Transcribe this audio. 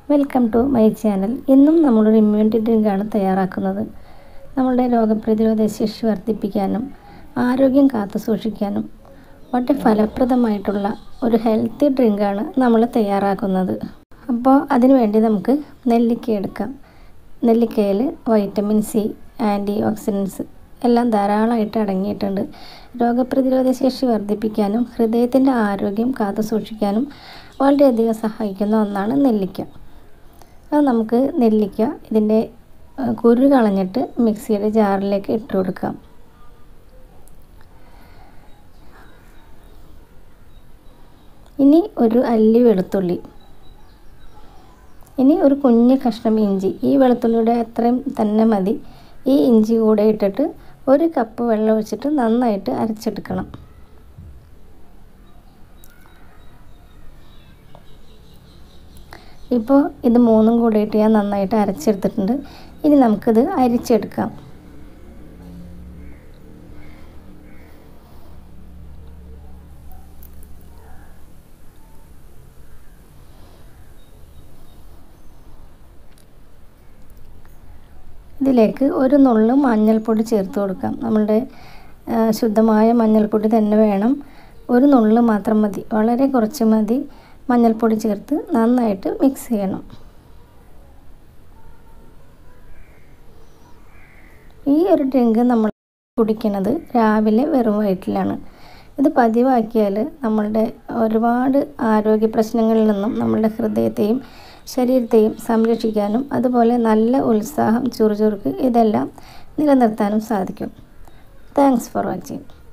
welcome to my channel ഇന്നും നമ്മളൊരു immunity ഡ്രിങ്കാണ് തയ്യാറാക്കുന്നത് നമ്മളുടെ രോഗപ്രതിരോധ ശേഷി വർദ്ധിപ്പിക്കാനും ആരോഗ്യം കാത്തു സൂക്ഷിക്കാനും വളരെ ഫലപ്രദമായിട്ടുള്ള ഒരു ഹെൽത്തി ഡ്രിങ്കാണ് നമ്മൾ തയ്യാറാക്കുന്നത് അപ്പോൾ അതിനു വേണ്ടി നമുക്ക് നെല്ലിക്ക എടുക്കാം നെല്ലിക്കയിൽ വൈറ്റമിൻ സി ആൻറ്റി ഓക്സിഡൻസ് എല്ലാം ധാരാളമായിട്ട് അടങ്ങിയിട്ടുണ്ട് രോഗപ്രതിരോധ ശേഷി വർദ്ധിപ്പിക്കാനും ഹൃദയത്തിൻ്റെ ആരോഗ്യം കാത്തു സൂക്ഷിക്കാനും വളരെയധികം സഹായിക്കുന്ന ഒന്നാണ് നെല്ലിക്ക അത് നമുക്ക് നെല്ലിക്ക ഇതിൻ്റെ കുരു കളഞ്ഞിട്ട് മിക്സിയുടെ ജാറിലേക്ക് ഇട്ട് കൊടുക്കാം ഇനി ഒരു അല്ലി വെളുത്തുള്ളി ഇനി ഒരു കുഞ്ഞ് കഷ്ണം ഇഞ്ചി ഈ വെളുത്തുള്ളിയുടെ അത്രയും തന്നെ മതി ഈ ഇഞ്ചി കൂടെ ഇട്ടിട്ട് ഒരു കപ്പ് വെള്ളം ഒഴിച്ചിട്ട് നന്നായിട്ട് അരച്ചെടുക്കണം ഇപ്പോൾ ഇത് മൂന്നും കൂടിയിട്ട് ഞാൻ നന്നായിട്ട് അരച്ചെടുത്തിട്ടുണ്ട് ഇനി നമുക്കിത് അരിച്ചെടുക്കാം ഇതിലേക്ക് ഒരു നുള്ളു മഞ്ഞൾപ്പൊടി ചേർത്ത് കൊടുക്കാം നമ്മളുടെ ശുദ്ധമായ മഞ്ഞൾപ്പൊടി തന്നെ വേണം ഒരു നുള്ളു മാത്രം മതി വളരെ കുറച്ച് മതി മഞ്ഞൾപ്പൊടി ചേർത്ത് നന്നായിട്ട് മിക്സ് ചെയ്യണം ഈ ഒരു ഡ്രിങ്ക് നമ്മൾ കുടിക്കുന്നത് രാവിലെ വെറും വയറ്റിലാണ് ഇത് പതിവാക്കിയാൽ നമ്മളുടെ ഒരുപാട് ആരോഗ്യ പ്രശ്നങ്ങളിൽ നിന്നും നമ്മളുടെ ഹൃദയത്തെയും ശരീരത്തെയും സംരക്ഷിക്കാനും അതുപോലെ നല്ല ഉത്സാഹം ചുറുചുറുക്ക് ഇതെല്ലാം നിലനിർത്താനും സാധിക്കും താങ്ക്സ് ഫോർ വാച്ചിങ്